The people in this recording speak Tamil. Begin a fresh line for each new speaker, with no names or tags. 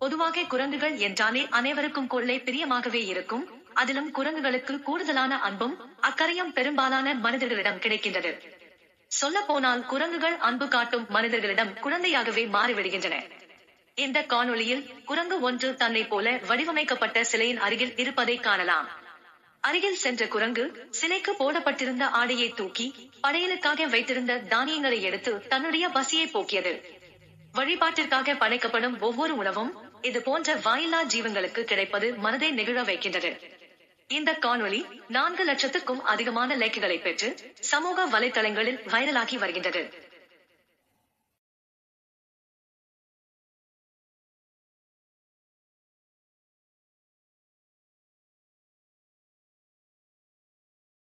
பொதுவாக குரங்குகள் என்றாலே அனைவருக்கும் கொள்ளை பிரியமாகவே இருக்கும் அதிலும் குரங்குகளுக்கு கூடுதலான அன்பும் அக்கறையும் பெரும்பாலான மனிதர்களிடம் கிடைக்கின்றது சொல்ல போனால் குரங்குகள் அன்பு காட்டும் மனிதர்களிடம் குழந்தையாகவே மாறிவிடுகின்றன இந்த காணொளியில் குரங்கு ஒன்று தன்னை போல வடிவமைக்கப்பட்ட சிலையின் அருகில் இருப்பதை காணலாம் அருகில் சென்ற குரங்கு சிலைக்கு போடப்பட்டிருந்த ஆடையை தூக்கி படையலுக்காக வைத்திருந்த தானியங்களை எடுத்து தன்னுடைய பசியை போக்கியது வழிபாட்டிற்காக படைக்கப்படும் ஒவ்வொரு உணவும் இது போன்ற வாயில்லா ஜீவங்களுக்கு கிடைப்பது மனதை நெகிழ வைக்கின்றது இந்த காணொளி நான்கு லட்சத்துக்கும் அதிகமான லைக்குகளை பெற்று சமூக வலைதளங்களில் வைரலாகி வருகின்றது